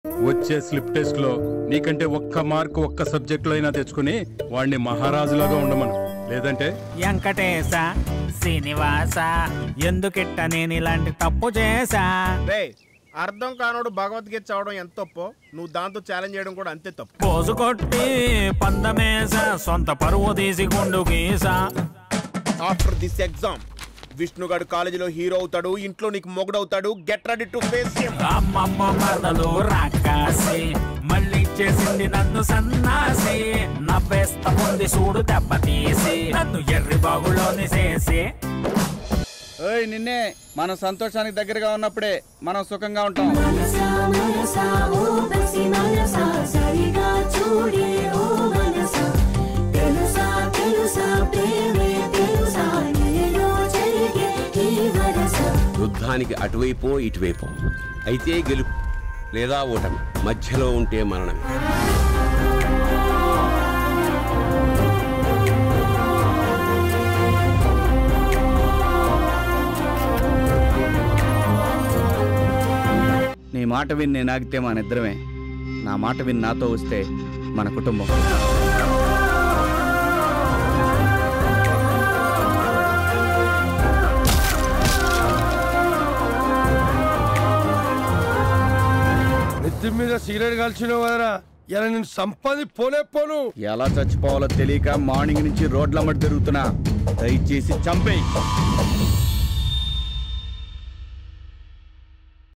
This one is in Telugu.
వచ్చే స్లిప్ టెస్ట్ లో నీకంటే ఒక్క మార్క్ ఒక్క సబ్జెక్ట్ లో అయినా తెచ్చుకుని వాడిని మహారాజులాగా ఉండమను లేదంటే వెంకటేశ శ్రీనివాస ఎందుకిట్ట నేను ఇలాంటి తప్పు చేశా రే అర్థం కానోడు భగవద్గీత చదవడం ఎంత తప్పు నువ్వు దాంతో ఛాలెంజ్ చేయడం కూడా అంతే తప్పు పోజు కొట్టి పందమేస సొంత పరువు తీసి గుండు గీసా ఆఫ్టర్ దిస్ ఎగ్జామ్ విష్ణుగాడు కాలేజీలో హీరో అవుతాడు ఇంట్లో నీకు మొగుడవుతాడు గెట్ రెడీ టు ఫేస్ అమ్మమ్మ మరదలు రాకాసి మళ్ళీ చేసింది నన్ను సన్నాసి నవ్వేస్త ఉంది చూడు దెబ్బతీసి నన్ను ఎర్రి బాగులోని చేసి ఏయ్ నిన్నే మనం సంతోషానికి దగ్గరగా ఉన్నప్పుడే మనం సుఖంగా ఉంటాం మనసా మనసా ఓ బసి మనసా సరిగా చూడే ఓ మనసా తెలుసా తెలుసా ప్రేమే తెలుసా నీలో జరిగే ఈ వరస యుద్ధానికి అటువైపో ఇటువైపో అయితే గెలుపు లేదా ఓటమి మధ్యలో ఉంటే మరణమే నీ మాట విని నేను ఆగితే మన ఇద్దరమే నా మాట విని నాతో వస్తే మన కుటుంబం నెత్తి మీద సిగరెట్ కాల్చినావు కదరా ఇలా నేను సంపాది పోనే పోను ఎలా చచ్చిపోవాలో తెలియక మార్నింగ్ నుంచి రోడ్ల మధ్య తిరుగుతున్నా దయచేసి చంపేయి